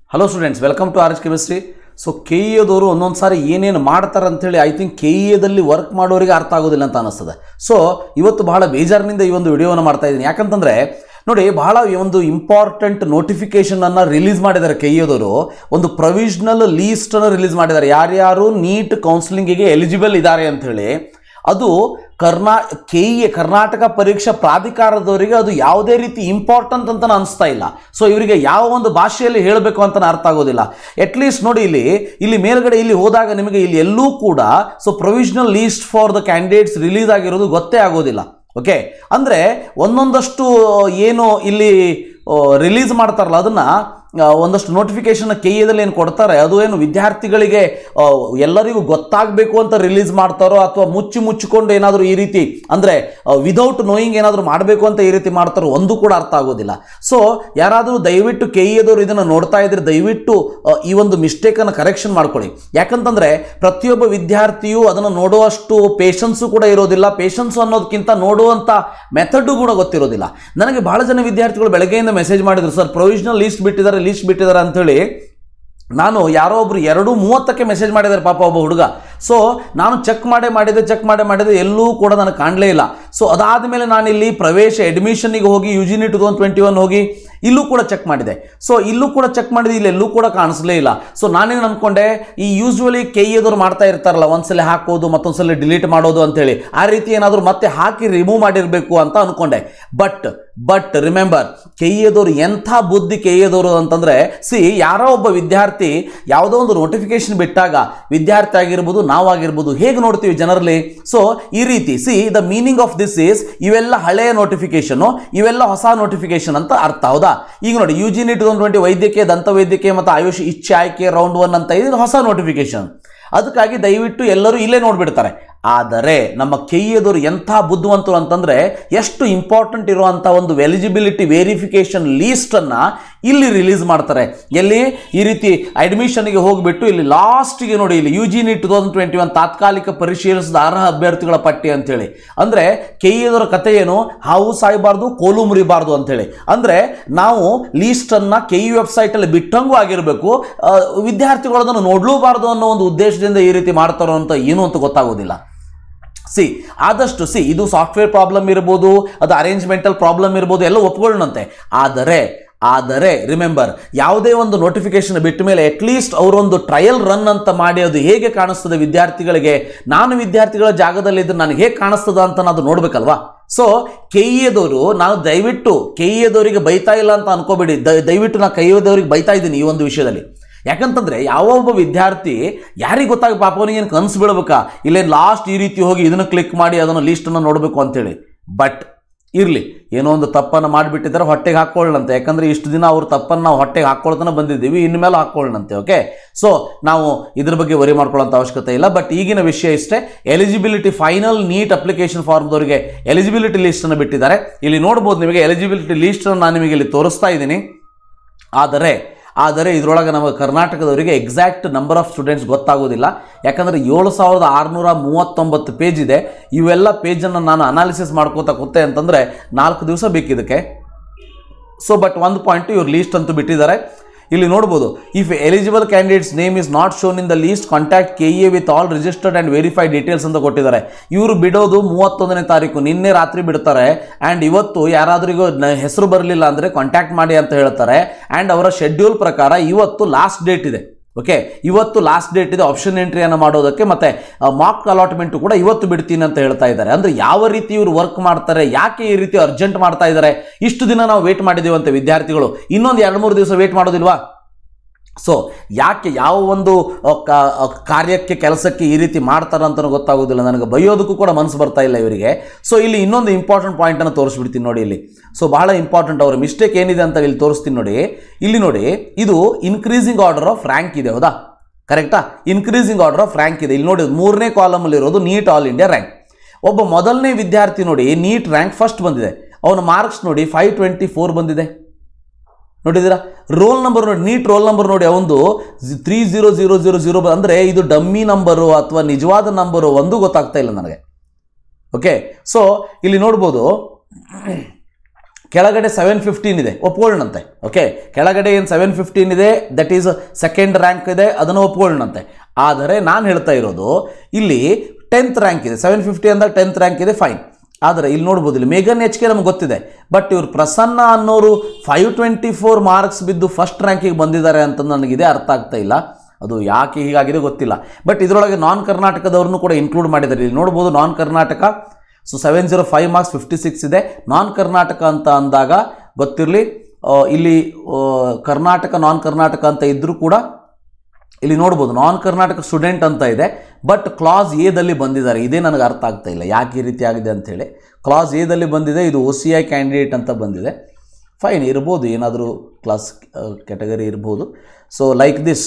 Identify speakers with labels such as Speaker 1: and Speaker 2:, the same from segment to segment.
Speaker 1: hello students welcome to R H chemistry so K ಎದವರು ಒಂದೊಂದು ಸಾರಿ ಏನೇನು ಮಾಡ್ತಾರೆ ಅಂತೇಳಿ ಐ ಥಿಂಕ್ ಕೆ ಎದಲ್ಲಿ ವರ್ಕ್ ಮಾಡೋರಿಗೆ ಅರ್ಥ ಆಗೋದಿಲ್ಲ ಅಂತ ಅನಿಸ್ತದೆ ಸೊ ಇವತ್ತು ಬಹಳ ಬೇಜಾರಿನಿಂದ ಈ ಒಂದು ವಿಡಿಯೋನ ಮಾಡ್ತಾ ಇದ್ದೀನಿ ಯಾಕಂತಂದರೆ ನೋಡಿ ಬಹಳ ಈ ಒಂದು ಇಂಪಾರ್ಟೆಂಟ್ ನೋಟಿಫಿಕೇಶನ್ ಅನ್ನ ರಿಲೀಸ್ ಮಾಡಿದ್ದಾರೆ ಕೆ ಎದವರು ಒಂದು ಪ್ರೊವಿಷನಲ್ ಲೀಸ್ಟ್ ಅನ್ನು ರಿಲೀಸ್ ಮಾಡಿದ್ದಾರೆ ಯಾರ್ಯಾರು ನೀಟ್ ಕೌನ್ಸಿಲಿಂಗಿಗೆ ಎಲಿಜಿಬಲ್ ಇದ್ದಾರೆ ಅಂಥೇಳಿ ಅದು ಕರ್ನಾ ಕೆ ಇ ಕರ್ನಾಟಕ ಪರೀಕ್ಷಾ ಪ್ರಾಧಿಕಾರದವರಿಗೆ ಅದು ಯಾವುದೇ ರೀತಿ ಇಂಪಾರ್ಟೆಂಟ್ ಅಂತ ಅನಿಸ್ತಾ ಇಲ್ಲ ಸೊ ಇವರಿಗೆ ಯಾವ ಒಂದು ಭಾಷೆಯಲ್ಲಿ ಹೇಳಬೇಕು ಅಂತ ಅರ್ಥ ಆಗೋದಿಲ್ಲ ಅಟ್ಲೀಸ್ಟ್ ನೋಡಿ ಇಲ್ಲಿ ಇಲ್ಲಿ ಮೇಲ್ಗಡೆ ಇಲ್ಲಿ ಹೋದಾಗ ನಿಮಗೆ ಇಲ್ಲಿ ಎಲ್ಲೂ ಕೂಡ so provisional list for the candidates release ಆಗಿರೋದು ಗೊತ್ತೇ ಆಗೋದಿಲ್ಲ ಓಕೆ ಅಂದರೆ ಒಂದೊಂದಷ್ಟು ಏನು ಇಲ್ಲಿ ರಿಲೀಸ್ ಮಾಡ್ತಾರಲ್ಲ ಅದನ್ನು ಒಂದಷ್ಟು ನೋಟಿಫಿಕೇಶನ್ ಕೆ ಎದಲ್ಲಿ ಏನು ಕೊಡ್ತಾರೆ ಅದು ಏನು ವಿದ್ಯಾರ್ಥಿಗಳಿಗೆ ಆ, ಎಲ್ಲರಿಗೂ ಗೊತ್ತಾಗಬೇಕು ಅಂತ ರಿಲೀಸ್ ಮಾಡ್ತಾರೋ ಅಥವಾ ಮುಚ್ಚಿ ಮುಚ್ಚಿಕೊಂಡು ಏನಾದರೂ ಈ ರೀತಿ ಅಂದರೆ ವಿದೌಟ್ ನೋಯಿಂಗ್ ಏನಾದರೂ ಮಾಡಬೇಕು ಅಂತ ಈ ರೀತಿ ಮಾಡ್ತಾರೋ ಒಂದು ಕೂಡ ಅರ್ಥ ಆಗೋದಿಲ್ಲ ಸೊ ಯಾರಾದರೂ ದಯವಿಟ್ಟು ಕೆ ಎದವರು ಇದನ್ನು ನೋಡ್ತಾ ಇದ್ರೆ ದಯವಿಟ್ಟು ಆ, ಈ ಒಂದು ಮಿಸ್ಟೇಕನ್ನು ಕರೆಕ್ಷನ್ ಮಾಡ್ಕೊಳ್ಳಿ ಯಾಕಂತಂದರೆ ಪ್ರತಿಯೊಬ್ಬ ವಿದ್ಯಾರ್ಥಿಯು ಅದನ್ನು ನೋಡುವಷ್ಟು ಪೇಷನ್ಸು ಕೂಡ ಇರೋದಿಲ್ಲ ಪೇಷನ್ಸು ಅನ್ನೋದಕ್ಕಿಂತ ನೋಡುವಂಥ ಮೆಥಡು ಕೂಡ ಗೊತ್ತಿರೋದಿಲ್ಲ ನನಗೆ ಬಹಳ ಜನ ವಿದ್ಯಾರ್ಥಿಗಳು ಬೆಳಗ್ಗೆಯಿಂದ ಮೆಸೇಜ್ ಮಾಡಿದ್ರು ಸರ್ ಪ್ರೊವಿಷನಲ್ ಲೀಸ್ಟ್ ಬಿಟ್ಟಿದ್ದಾರೆ ಲೀಸ್ಟ್ ಬಿಟ್ಟಿದ್ದಾರೆ ಅಂಥೇಳಿ ನಾನು ಯಾರೋ ಒಬ್ರು ಎರಡು ಮೂವತ್ತಕ್ಕೆ ಮೆಸೇಜ್ ಮಾಡಿದ್ದಾರೆ ಪಾಪ ಒಬ್ಬ ಹುಡುಗ ಸೊ ನಾನು ಚೆಕ್ ಮಾಡೇ ಮಾಡಿದೆ ಚೆಕ್ ಮಾಡೇ ಮಾಡಿದೆ ಎಲ್ಲೂ ಕೂಡ ನನಗೆ ಕಾಣಲೇ ಇಲ್ಲ ಸೊ ಅದಾದಮೇಲೆ ನಾನಿಲ್ಲಿ ಪ್ರವೇಶ ಅಡ್ಮಿಷನ್ನಿಗೆ ಹೋಗಿ ಯು ಜಿ ನಿ ಟು ತೌಸಂಡ್ ಟ್ವೆಂಟಿ ಒನ್ ಹೋಗಿ ಇಲ್ಲೂ ಕೂಡ ಚೆಕ್ ಮಾಡಿದೆ ಸೊ ಇಲ್ಲೂ ಕೂಡ ಚೆಕ್ ಮಾಡಿದೆ ಇಲ್ಲಿ ಎಲ್ಲೂ ಕೂಡ ಕಾಣಿಸ್ಲೇ ಇಲ್ಲ ಸೊ ನಾನೇನು ಅನ್ಕೊಂಡೆ ಈ ಯೂಶ್ವಲಿ ಕೆ ಎದವ್ರು ಮಾಡ್ತಾ ಇರ್ತಾರಲ್ಲ ಒಂದ್ಸಲ ಹಾಕೋದು ಮತ್ತೊಂದ್ಸಲ ಡಿಲೀಟ್ ಮಾಡೋದು ಅಂತೇಳಿ ಆ ರೀತಿ ಏನಾದರೂ ಮತ್ತೆ ಹಾಕಿ ರಿಮೂವ್ ಮಾಡಿರಬೇಕು ಅಂತ ಅನ್ಕೊಂಡೆ ಬಟ್ ಬಟ್ ರಿಮೆಂಬರ್ ಕೆ ಎದವರು ಎಂಥ ಬುದ್ಧಿ ಕೆ ಎದವರು ಅಂತಂದ್ರೆ ಸಿ ಯಾರೋ ಒಬ್ಬ ವಿದ್ಯಾರ್ಥಿ ಯಾವುದೋ ಒಂದು ನೋಟಿಫಿಕೇಶನ್ ಬಿಟ್ಟಾಗ ವಿದ್ಯಾರ್ಥಿ ಆಗಿರ್ಬೋದು ನಾವಾಗಿರ್ಬೋದು ಹೇಗೆ ನೋಡ್ತೀವಿ ಜನರಲ್ಲಿ ಸೊ ಈ ರೀತಿ see the meaning of this is ಇವೆಲ್ಲ ಹಳೆಯ ನೋಟಿಫಿಕೇಶನ್ ಇವೆಲ್ಲ ಹೊಸ ನೋಟಿಫಿಕೇಶನ್ ಅಂತ ಅರ್ಥ ಹೌದಾ ಈಗ ನೋಡಿ ಯು ಜಿ ನಿ ಟು ಟ್ವೆಂಟಿ ವೈದ್ಯಕೀಯ ದಂತ ವೈದ್ಯಕೀಯ ಮತ್ತು ಆಯುಷ್ ಇಚ್ಛೆ ಆಯ್ಕೆ ರೌಂಡ್ ಒನ್ ಅಂತ ಇದು ಹೊಸ ನೋಟಿಫಿಕೇಶನ್ ಅದಕ್ಕಾಗಿ ದಯವಿಟ್ಟು ಎಲ್ಲರೂ ಇಲ್ಲೇ ನೋಡ್ಬಿಡ್ತಾರೆ ಆದರೆ ನಮ್ಮ ಕೆಯ್ಯದವರು ಎಂಥ ಬುದ್ಧಿವಂತರು ಅಂತಂದ್ರೆ ಎಷ್ಟು ಇಂಪಾರ್ಟೆಂಟ್ ಇರುವಂಥ ಒಂದು ಎಲಿಜಿಬಿಲಿಟಿ ವೆರಿಫಿಕೇಶನ್ ಲೀಸ್ಟನ್ನು ಇಲ್ಲಿ ರಿಲೀಸ್ ಮಾಡ್ತಾರೆ ಎಲ್ಲಿ ಈ ರೀತಿ ಅಡ್ಮಿಷನ್ಗೆ ಹೋಗಿಬಿಟ್ಟು ಇಲ್ಲಿ ಲಾಸ್ಟಿಗೆ ನೋಡಿ ಇಲ್ಲಿ ಯು ಜಿ ನಿ ಟು ತೌಸಂಡ್ ಟ್ವೆಂಟಿ ಒನ್ ತಾತ್ಕಾಲಿಕ ಪರಿಶೀಲಿಸಿದ ಅರ್ಹ ಅಭ್ಯರ್ಥಿಗಳ ಪಟ್ಟಿ ಅಂತೇಳಿ ಅಂದರೆ ಕೆಯ್ಯದವರ ಕತೆ ಏನು ಹಾವು ಸಾಯಬಾರ್ದು ಕೋಲು ಮುರಿಬಾರ್ದು ಅಂತೇಳಿ ಅಂದರೆ ನಾವು ಲೀಸ್ಟನ್ನು ಕೆ ಇ ವೆಬ್ಸೈಟಲ್ಲಿ ಬಿಟ್ಟಂಗೂ ಆಗಿರಬೇಕು ಆ, ವಿದ್ಯಾರ್ಥಿಗಳು ಅದನ್ನು ನೋಡಲೂಬಾರ್ದು ಅನ್ನೋ ಒಂದು ಉದ್ದೇಶದಿಂದ ಈ ರೀತಿ ಮಾಡ್ತಾರೋ ಅಂತ ಏನು ಅಂತ ಗೊತ್ತಾಗೋದಿಲ್ಲ ಸಿ ಆದಷ್ಟು ಸಿ ಇದು ಸಾಫ್ಟ್ವೇರ್ ಪ್ರಾಬ್ಲಮ್ ಇರ್ಬೋದು ಅದು ಅರೇಂಜ್ಮೆಂಟಲ್ ಪ್ರಾಬ್ಲಮ್ ಇರ್ಬೋದು ಎಲ್ಲ ಒಪ್ಕೊಳ್ಳೋಣಂತೆ ಆದರೆ ಆದರೆ ರಿಮೆಂಬರ್ ಯಾವುದೇ ಒಂದು ನೋಟಿಫಿಕೇಶನ್ ಬಿಟ್ಟ ಮೇಲೆ ಅಟ್ಲೀಸ್ಟ್ ಅವರೊಂದು ಟ್ರಯಲ್ ರನ್ ಅಂತ ಮಾಡಿ ಅದು ಹೇಗೆ ಕಾಣಿಸ್ತದೆ ವಿದ್ಯಾರ್ಥಿಗಳಿಗೆ ನಾನು ವಿದ್ಯಾರ್ಥಿಗಳ ಜಾಗದಲ್ಲಿದ್ದು ನನಗೆ ಹೇಗೆ ಕಾಣಿಸ್ತದ ಅಂತ ಅದು ನೋಡ್ಬೇಕಲ್ವಾ ಸೊ ಕೆ ಎದವರು ನಾನು ದಯವಿಟ್ಟು ಕೆ ಎದವರಿಗೆ ಬೈತಾ ಇಲ್ಲ ಅಂತ ಅನ್ಕೋಬೇಡಿ ದ- ದಯವಿಟ್ಟು ನಾನು ಕೈ ಎದವರಿಗೆ ಬೈತಾ ಇದ್ದೀನಿ ಈ ಒಂದು ವಿಷಯದಲ್ಲಿ ಯಾಕಂತಂದ್ರೆ ಯಾವ ಒಬ್ಬ ವಿದ್ಯಾರ್ಥಿ ಯಾರಿಗೆ ಗೊತ್ತಾಗ ಪಾಪ ಅವನಿಗೆ ಏನು ಕನಸು ಬೀಳ್ಬೇಕಾ ಇಲ್ಲೇನು ಲಾಸ್ಟ್ ಈ ರೀತಿ ಹೋಗಿ ಇದನ್ನು ಕ್ಲಿಕ್ ಮಾಡಿ ಅದನ್ನು ಲೀಸ್ಟನ್ನು ನೋಡಬೇಕು ಅಂತೇಳಿ ಬಟ್ ಇರಲಿ ಏನೋ ಒಂದು ತಪ್ಪನ್ನು ಮಾಡಿಬಿಟ್ಟಿದ್ದಾರೆ ಹೊಟ್ಟೆಗೆ ಹಾಕ್ಕೊಳ್ಳಂತೆ ಯಾಕಂದರೆ ಇಷ್ಟು ದಿನ ಅವ್ರ ತಪ್ಪನ್ನು ನಾವು ಹೊಟ್ಟೆಗೆ ಹಾಕ್ಕೊಳ್ತಾನೆ ಬಂದಿದ್ದೀವಿ ಇನ್ಮೇಲೆ ಹಾಕ್ಕೊಳ್ಳಂತೆ ಓಕೆ ಸೊ ನಾವು ಇದ್ರ ಬಗ್ಗೆ ವರಿ ಮಾಡ್ಕೊಳ್ಳೋಂಥ ಅವಶ್ಯಕತೆ ಇಲ್ಲ ಬಟ್ ಈಗಿನ ವಿಷಯ ಇಷ್ಟೇ ಎಲಿಜಿಬಿಲಿಟಿ ಫೈನಲ್ ನೀಟ್ ಅಪ್ಲಿಕೇಶನ್ ಫಾರ್ಮ್ದವರಿಗೆ ಎಲಿಜಿಬಿಲಿಟಿ ಲೀಸ್ಟನ್ನು ಬಿಟ್ಟಿದ್ದಾರೆ ಇಲ್ಲಿ ನೋಡ್ಬೋದು ನಿಮಗೆ ಎಲಿಜಿಬಿಲಿಟಿ ಲೀಸ್ಟನ್ನು ನಾನು ನಿಮಗೆ ಇಲ್ಲಿ ತೋರಿಸ್ತಾ ಇದ್ದೀನಿ ಆದರೆ ಆದರೆ ಇದರೊಳಗೆ ನಮ್ಮ ಕರ್ನಾಟಕದವರಿಗೆ ಎಕ್ಸಾಕ್ಟ್ ನಂಬರ್ ಆಫ್ ಸ್ಟೂಡೆಂಟ್ಸ್ ಗೊತ್ತಾಗೋದಿಲ್ಲ ಯಾಕಂದರೆ ಏಳು ಸಾವಿರದ ಆರುನೂರ ಮೂವತ್ತೊಂಬತ್ತು ಪೇಜ್ ಇದೆ ಇವೆಲ್ಲ ಪೇಜನ್ನು ನಾನು ಅನಾಲಿಸಿಸ್ ಮಾಡ್ಕೋತಾ ಕೂತೆ ಅಂತಂದರೆ ನಾಲ್ಕು ದಿವಸ ಬೇಕಿದಕ್ಕೆ ಸೊ ಬಟ್ ಒಂದು ಪಾಯಿಂಟ್ ಇವ್ರು ಲೀಸ್ಟ್ ಅಂತೂ ಬಿಟ್ಟಿದ್ದಾರೆ ಇಲ್ಲಿ ನೋಡ್ಬೋದು if eligible candidates name is not shown in the list contact K A with all registered and verified details ಅಂತ ಕೊಟ್ಟಿದ್ದಾರೆ ಇವರು ಬಿಡೋದು ಮೂವತ್ತೊಂದನೇ ತಾರೀಕು ನಿನ್ನೆ ರಾತ್ರಿ ಬಿಡ್ತಾರೆ ಆ್ಯಂಡ್ ಇವತ್ತು ಯಾರಾದ್ರಿಗೂ ನ- ಹೆಸರು ಬರಲಿಲ್ಲ ಅಂದರೆ ಕಾಂಟ್ಯಾಕ್ಟ್ ಮಾಡಿ ಅಂತ ಹೇಳ್ತಾರೆ ಆ್ಯಂಡ್ ಅವರ ಶೆಡ್ಯೂಲ್ ಪ್ರಕಾರ ಇವತ್ತು ಲಾಸ್ಟ್ ಡೇಟ್ ಇದೆ ಓಕೆ ಇವತ್ತು ಲಾಸ್ಟ್ ಡೇಟ್ ಇದೆ ಆಪ್ಷನ್ ಎಂಟ್ರಿಯನ್ನು ಮಾಡೋದಕ್ಕೆ ಮತ್ತೆ ಮಾಕ್ ಅಲಾಟ್ಮೆಂಟ್ ಕೂಡ ಇವತ್ತು ಬಿಡ್ತೀನಿ ಅಂತ ಹೇಳ್ತಾ ಇದ್ದಾರೆ ಅಂದ್ರೆ ಯಾವ ರೀತಿ ಇವರು ವರ್ಕ್ ಮಾಡ್ತಾರೆ ಯಾಕೆ ಈ ರೀತಿ ಅರ್ಜೆಂಟ್ ಮಾಡ್ತಾ ಇದ್ದಾರೆ ಇಷ್ಟು ದಿನ ನಾವು ವೇಟ್ ಮಾಡಿದ್ದೀವಂತೆ ವಿದ್ಯಾರ್ಥಿಗಳು ಇನ್ನೊಂದು ಎರಡು ಮೂರು ದಿವಸ ವೇಟ್ ಮಾಡೋದಿಲ್ವಾ ಸೊ ಯಾಕೆ ಯಾವ ಒಂದು ಅ, ಕ- ಅ, ಕಾರ್ಯಕ್ಕೆ ಕೆಲಸಕ್ಕೆ ಈ ರೀತಿ ಮಾಡ್ತಾರೆ ಅಂತಲೂ ಗೊತ್ತಾಗೋದಿಲ್ಲ ನನಗೆ ಬೈಯೋದಕ್ಕೂ ಕೂಡ ಮನಸ್ಸು ಬರ್ತಾ ಇಲ್ಲ ಇವರಿಗೆ ಸೊ ಇಲ್ಲಿ ಇನ್ನೊಂದು ಇಂಪಾರ್ಟೆಂಟ್ ಪಾಯಿಂಟನ್ನು ತೋರಿಸ್ಬಿಡ್ತೀನಿ ನೋಡಿ ಇಲ್ಲಿ ಸೊ ಬಹಳ ಇಂಪಾರ್ಟೆಂಟ್ ಅವರ ಮಿಸ್ಟೇಕ್ ಏನಿದೆ ಅಂತ ಇಲ್ಲಿ ತೋರಿಸ್ತೀನಿ ನೋಡಿ ಇಲ್ಲಿ ನೋಡಿ ಇದು ಇನ್ಕ್ರೀಸಿಂಗ್ ಆರ್ಡರ್ ಆಫ್ ರ್ಯಾಂಕ್ ಇದೆ ಹೌದಾ ಕರೆಕ್ಟಾ ಇನ್ಕ್ರೀಸಿಂಗ್ ಆರ್ಡರ್ ಆಫ್ ರ್ಯಾಂಕ್ ಇದೆ ಇಲ್ಲಿ ನೋಡಿ ಮೂರನೇ ಕಾಲಮಲ್ಲಿ ಇರೋದು ನೀಟ್ ಆಲ್ ಇಂಡಿಯಾ ರ್ಯಾಂಕ್ ಒಬ್ಬ ಮೊದಲನೇ ವಿದ್ಯಾರ್ಥಿ ನೋಡಿ ನೀಟ್ ರ್ಯಾಂಕ್ ಫಸ್ಟ್ ಬಂದಿದೆ ಅವನ ಮಾರ್ಕ್ಸ್ ನೋಡಿ ಫೈವ್ ಟ್ವೆಂಟಿ ಫೋರ್ ಬಂದಿದೆ ನೋಡಿದ್ದೀರಾ ರೋಲ್ ನಂಬರ್ ನೋಡಿ ನೀಟ್ ರೋಲ್ ನಂಬರ್ ನೋಡಿ ಅವಂದು three zero zero zero zero ಅಂದರೆ ಇದು ಡಮ್ಮಿ ನಂಬರು ಅಥವಾ ನಿಜವಾದ ನಂಬರು ಒಂದು ಗೊತ್ತಾಗ್ತಾ ಇಲ್ಲ ನನಗೆ ಓಕೆ ಸೊ ಇಲ್ಲಿ ನೋಡ್ಬೋದು ಕೆಳಗಡೆ ಸೆವೆನ್ ಫಿಫ್ಟೀನ್ ಇದೆ ಒಪ್ಕೊಳ್ಳೋಣಂತೆ ಓಕೆ ಕೆಳಗಡೆ ಏನು ಸೆವೆನ್ ಫಿಫ್ಟೀನ್ ಇದೆ ದಟ್ ಈಸ್ ಸೆಕೆಂಡ್ ರ್ಯಾಂಕ್ ಇದೆ ಅದನ್ನು ಒಪ್ಕೊಳ್ಳೋಣಂತೆ ಆದರೆ ನಾನು ಹೇಳ್ತಾ ಇರೋದು ಇಲ್ಲಿ ಟೆಂತ್ ರ್ಯಾಂಕ್ ಇದೆ ಸೆವೆನ್ ಫಿಫ್ಟಿ ಅಂದಾಗ ಟೆಂತ್ ರ್ಯಾಂಕ್ ಇದೆ ಫೈನ್ ಆದರೆ ಇಲ್ಲಿ ನೋಡ್ಬೋದು ಇಲ್ಲಿ ಮೇಘನ್ ಎಚ್ ಕೆ ನಮ್ಗೆ ಗೊತ್ತಿದೆ ಬಟ್ ಇವ್ರು ಪ್ರಸನ್ನ ಅನ್ನೋರು ಫೈವ್ ಟ್ವೆಂಟಿ ಫೋರ್ ಮಾರ್ಕ್ಸ್ ಬಿದ್ದು ಫಸ್ಟ್ ರ್ಯಾಂಕಿಗೆ ಬಂದಿದ್ದಾರೆ ಅಂತ ನನಗಿದೆ ಅರ್ಥ ಆಗ್ತಾ ಇಲ್ಲ ಅದು ಯಾಕೆ ಹೀಗಾಗಿದೆ ಗೊತ್ತಿಲ್ಲ ಬಟ್ ಇದರೊಳಗೆ ನಾನ್ ಕರ್ನಾಟಕದವ್ರನ್ನೂ ಕೂಡ ಇನ್ಕ್ಲೂಡ್ ಮಾಡಿದ್ದಾರೆ ಇಲ್ಲಿ ನೋಡ್ಬೋದು non Karnataka so seven zero five marks fifty six ಇದೆ ನಾನ್ ಕರ್ನಾಟಕ ಅಂತ ಅಂದಾಗ ಗೊತ್ತಿರಲಿ ಇಲ್ಲಿ ಆ, ಕರ್ನಾಟಕ ನಾನ್ ಕರ್ನಾಟಕ ಅಂತ ಇದ್ದರೂ ಕೂಡ ಇಲ್ಲಿ ನೋಡ್ಬೋದು ನಾನ್ ಕರ್ನಾಟಕ ಸ್ಟೂಡೆಂಟ್ ಅಂತ ಇದೆ ಬಟ್ ಕ್ಲಾಸ್ ಎದಲ್ಲಿ ಬಂದಿದ್ದಾರೆ ಇದೇ ನನಗೆ ಅರ್ಥ ಆಗ್ತಾ ಇಲ್ಲ ಯಾಕೆ ಈ ರೀತಿ ಆಗಿದೆ ಅಂಥೇಳಿ ಕ್ಲಾಸ್ ಎದಲ್ಲಿ ಬಂದಿದೆ ಇದು ಒ ಸಿ ಐ ಕ್ಯಾಂಡಿಡೇಟ್ ಅಂತ ಬಂದಿದೆ ಫೈನ್ ಇರ್ಬೋದು ಏನಾದರೂ ಕ್ಲಾಸ್ ಕ್ಯಾಟಗರಿ ಇರ್ಬೋದು so like this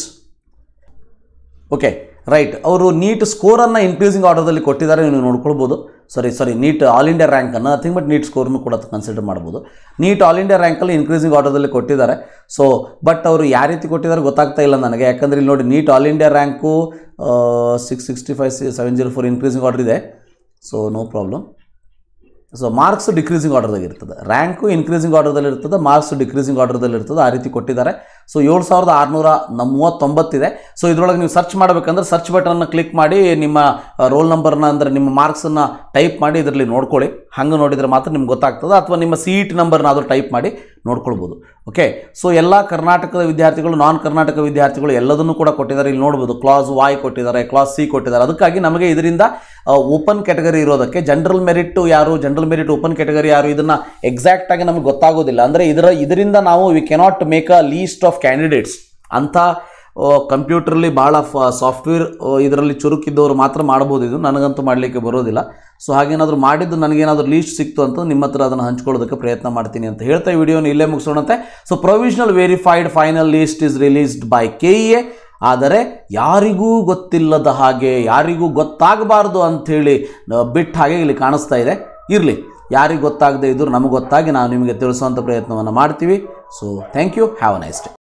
Speaker 1: okay right ಅವರು ನೀಟ್ ಸ್ಕೋರನ್ನು ಇನ್ಕ್ರೀಸಿಂಗ್ ಆರ್ಡರ್ದಲ್ಲಿ ಕೊಟ್ಟಿದ್ದಾರೆ ನೀವು ನೋಡ್ಕೊಳ್ಬೋದು sorry sorry NEET all India ರ್ಯಾಂಕನ್ನು ನಥಿಂಗ್ ಬಟ್ ನೀಟ್ ಸ್ಕೋರ್ನು ಕೂಡ ಕನ್ಸಿಡರ್ ಮಾಡ್ಬೋದು ನೀಟ್ ಆಲ್ ಇಂಡಿಯಾ ರ್ಯಾಂಕಲ್ಲಿ ಇನ್ಕ್ರೀಸಿಂಗ್ ಆರ್ಡರ್ದಲ್ಲಿ ಕೊಟ್ಟಿದ್ದಾರೆ ಸೊ ಬಟ್ ಅವರು ಯಾವ ರೀತಿ ಕೊಟ್ಟಿದ್ದಾರೆ ಗೊತ್ತಾಗ್ತಾ ಇಲ್ಲ ನನಗೆ ಯಾಕಂದರೆ ಇಲ್ಲಿ ನೋಡಿ NEET all India rank six sixty five seven zero four increasing order ಇದೆ so no problem so marks decreasing ಆರ್ಡರ್ದಾಗ ಇರ್ತದೆ ರ್ಯಾಂಕು ಇನ್ಕ್ರೀಸಿಂಗ್ ಆರ್ಡರ್ದಲ್ಲಿ ಇರ್ತದೆ ಮಾರ್ಕ್ಸ್ ಡಿಕ್ರೀಸಿಂಗ್ ಆರ್ಡರ್ದಲ್ಲಿ ಇರ್ತದೆ ಆ ರೀತಿ ಕೊಟ್ಟಿದ್ದಾರೆ ಸೊ ಏಳು ಸಾವಿರದ ಆರುನೂರ ನ ಮೂವತ್ತೊಂಬತ್ತಿದೆ ಸೊ ಇದರೊಳಗೆ ನೀವು ಸರ್ಚ್ ಮಾಡಬೇಕಂದ್ರೆ ಸರ್ಚ್ ಬಟನ್ನ ಕ್ಲಿಕ್ ಮಾಡಿ ನಿಮ್ಮ ರೋಲ್ ನಂಬರ್ನ ಅಂದರೆ ನಿಮ್ಮ ಮಾರ್ಕ್ಸನ್ನು ಟೈಪ್ ಮಾಡಿ ಇದರಲ್ಲಿ ನೋಡ್ಕೊಳ್ಳಿ ಹಂಗೆ ನೋಡಿದರೆ ಮಾತ್ರ ನಿಮ್ಗೆ ಗೊತ್ತಾಗ್ತದೆ ಅಥವಾ ನಿಮ್ಮ ಸಿ ಇ ಟಿ ನಂಬರ್ನಾದರೂ ಟೈಪ್ ಮಾಡಿ ನೋಡ್ಕೊಳ್ಬೋದು ಓಕೆ ಸೊ ಎಲ್ಲ ಕರ್ನಾಟಕದ ವಿದ್ಯಾರ್ಥಿಗಳು ನಾನ್ ಕರ್ನಾಟಕ ವಿದ್ಯಾರ್ಥಿಗಳು ಎಲ್ಲದನ್ನು ಕೂಡ ಕೊಟ್ಟಿದ್ದಾರೆ ಇಲ್ಲಿ ನೋಡ್ಬೋದು ಕ್ಲಾಸ್ ವಾಯ್ ಕೊಟ್ಟಿದ್ದಾರೆ ಕ್ಲಾಸ್ ಸಿ ಕೊಟ್ಟಿದ್ದಾರೆ ಅದಕ್ಕಾಗಿ ನಮಗೆ ಇದರಿಂದ ಓಪನ್ ಕ್ಯಾಟಗರಿ ಇರೋದಕ್ಕೆ ಜನರಲ್ ಮೆರಿಟ್ ಯಾರು ಜನರಲ್ ಮೆರಿಟ್ ಓಪನ್ ಕ್ಯಾಟಗರಿ ಯಾರು ಇದನ್ನು ಎಕ್ಸಾಕ್ಟಾಗಿ ನಮಗೆ ಗೊತ್ತಾಗೋದಿಲ್ಲ ಅಂದರೆ ಇದರ ಇದರಿಂದ ನಾವು we cannot make a list of candidates ಅಂಥ ಕಂಪ್ಯೂಟ್ರಲ್ಲಿ ಭಾಳ ಫ ಸಾಫ್ಟ್ವೇರ್ ಇದರಲ್ಲಿ ಚುರುಕಿದ್ದವರು ಮಾತ್ರ ಮಾಡ್ಬೋದು ಇದು ನನಗಂತೂ ಮಾಡಲಿಕ್ಕೆ ಬರೋದಿಲ್ಲ ಸೊ ಹಾಗೇನಾದರೂ ಮಾಡಿದ್ದು ನನಗೇನಾದರೂ ಲೀಸ್ಟ್ ಸಿಕ್ತು ಅಂತ ನಿಮ್ಮ ಹತ್ರ ಅದನ್ನು ಹಂಚ್ಕೊಳ್ಳೋದಕ್ಕೆ ಪ್ರಯತ್ನ ಮಾಡ್ತೀನಿ ಅಂತ ಹೇಳ್ತಾ ಈ ವಿಡಿಯೋನ ಇಲ್ಲೇ ಮುಗಿಸೋಣಂತೆ so provisional verified final list is released by K E A ಆದರೆ ಯಾರಿಗೂ ಗೊತ್ತಿಲ್ಲದ ಹಾಗೆ ಯಾರಿಗೂ ಗೊತ್ತಾಗಬಾರ್ದು ಅಂಥೇಳಿ ಬಿಟ್ಟ ಹಾಗೆ ಇಲ್ಲಿ ಕಾಣಿಸ್ತಾ ಇದೆ ಇರಲಿ ಯಾರಿಗೆ ಗೊತ್ತಾಗದೇ ಇದ್ದರೂ ನಮಗೆ ಗೊತ್ತಾಗಿ ನಾವು ನಿಮಗೆ ತಿಳಿಸುವಂಥ ಪ್ರಯತ್ನವನ್ನು ಮಾಡ್ತೀವಿ so thank you have a nice day